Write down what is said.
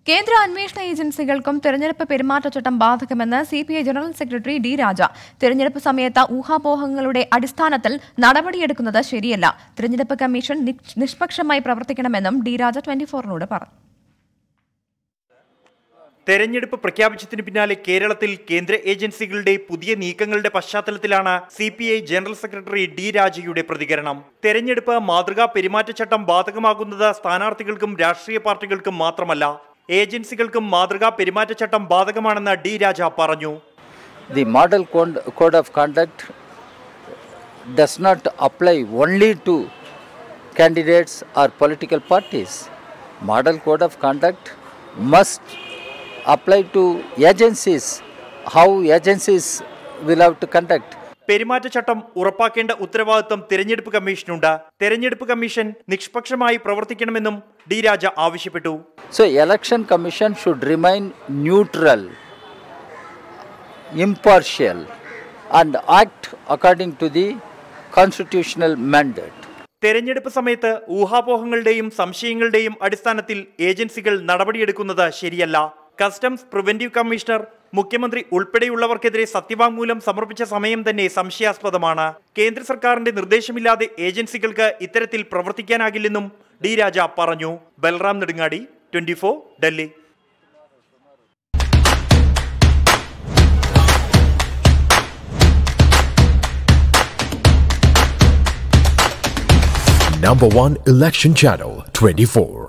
കേന്ദ്ര അന്വേഷണ ഏജൻസികൾക്കും തെരഞ്ഞെടുപ്പ് പെരുമാറ്റച്ചട്ടം ബാധകമെന്ന് C P I general secretary D Raja തെരഞ്ഞെടുപ്പ് സമയത്ത് ഊഹാപോഹങ്ങളുടെ അടിസ്ഥാനത്തിൽ നടപടിയെടുക്കുന്നത് ശരിയല്ല തെരഞ്ഞെടുപ്പ് കമ്മീഷൻ നിഷ്- നിഷ്പക്ഷമായി പ്രവർത്തിക്കണമെന്നും ഡി രാജ ട്വന്റി ഫോറിനോട് പറഞ്ഞു തെരഞ്ഞെടുപ്പ് പ്രഖ്യാപിച്ചതിന് പിന്നാലെ കേരളത്തിൽ കേന്ദ്ര ഏജൻസികളുടെ പുതിയ നീക്കങ്ങളുടെ പശ്ചാത്തലത്തിലാണ് C P I general secretary D രാജയുടെ പ്രതികരണം തെരഞ്ഞെടുപ്പ് മാതൃകാ പെരുമാറ്റച്ചട്ടം ബാധകമാകുന്നത് സ്ഥാനാർത്ഥികൾക്കും രാഷ്ട്രീയ പാർട്ടികൾക്കും മാത്രമല്ല ഏജൻസികൾക്കും മാതൃകാ പെരുമാറ്റച്ചട്ടം ബാധകമാണെന്ന് ഡി രാജ പറഞ്ഞു the model code, code of conduct does not apply only to candidates or political parties. Model code of conduct must apply to agencies, how agencies will have to conduct. പെരുമാറ്റച്ചട്ടം ഉറപ്പാക്കേണ്ട ഉത്തരവാദിത്വം തെരഞ്ഞെടുപ്പ് കമ്മീഷനുണ്ട് തെരഞ്ഞെടുപ്പ് കമ്മീഷൻ നിഷ്പക്ഷമായി പ്രവർത്തിക്കണമെന്നും D രാജ ആവശ്യപ്പെട്ടു So, election commission should remain neutral, impartial, and act according to the constitutional mandate. തെരഞ്ഞെടുപ്പ് സമയത്ത് ഊഹാപോഹങ്ങളുടെയും സംശയങ്ങളുടെയും അടിസ്ഥാനത്തിൽ ഏജൻസികൾ നടപടിയെടുക്കുന്നത് ശരിയല്ല കസ്റ്റംസ് പ്രിവന്റീവ് കമ്മീഷണർ മുഖ്യമന്ത്രി ഉൾപ്പെടെയുള്ളവർക്കെതിരെ സത്യവാങ്മൂലം സമർപ്പിച്ച സമയം തന്നെ സംശയാസ്പദമാണ് കേന്ദ്ര സർക്കാരിന്റെ നിർദ്ദേശമില്ലാതെ ഏജൻസികൾക്ക് ഇത്തരത്തിൽ പ്രവർത്തിക്കാനാകില്ലെന്നും ഡി രാജ പറഞ്ഞു Balram Nedungadi twenty Delhi Number one election channel 24.